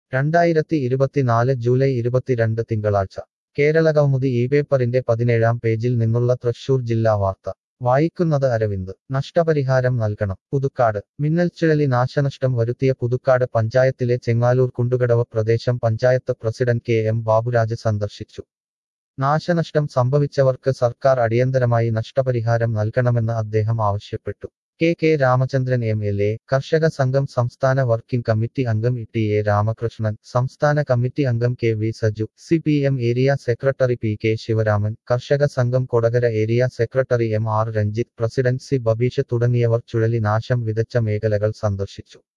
രണ്ടായിരത്തി ഇരുപത്തിനാല് ജൂലൈ ഇരുപത്തിരണ്ട് തിങ്കളാഴ്ച കേരളകൗമുദി ഈ പേപ്പറിന്റെ പതിനേഴാം പേജിൽ നിന്നുള്ള തൃശൂർ ജില്ലാ വാർത്ത വായിക്കുന്നത് അരവിന്ദ് നഷ്ടപരിഹാരം നൽകണം പുതുക്കാട് മിന്നൽച്ചുഴലി നാശനഷ്ടം വരുത്തിയ പുതുക്കാട് പഞ്ചായത്തിലെ ചെങ്ങാലൂർ കുണ്ടുകടവ് പ്രദേശം panchayat president K M Baburaj സന്ദർശിച്ചു നാശനഷ്ടം സംഭവിച്ചവർക്ക് സർക്കാർ അടിയന്തരമായി നഷ്ടപരിഹാരം നൽകണമെന്ന് അദ്ദേഹം ആവശ്യപ്പെട്ടു K K Ramachandran M L A കർഷക സംഘം സംസ്ഥാന വർക്കിംഗ് കമ്മിറ്റി അംഗം ടി എ രാമകൃഷ്ണൻ സംസ്ഥാന കമ്മിറ്റി അംഗം K V Saju C P M area secretary P K Sivaraman കർഷക സംഘം Kodakara area secretary M R Ranjith president C Babeesh തുടങ്ങിയവർ ചുഴലി നാശം വിതച്ച മേഖലകൾ സന്ദർശിച്ചു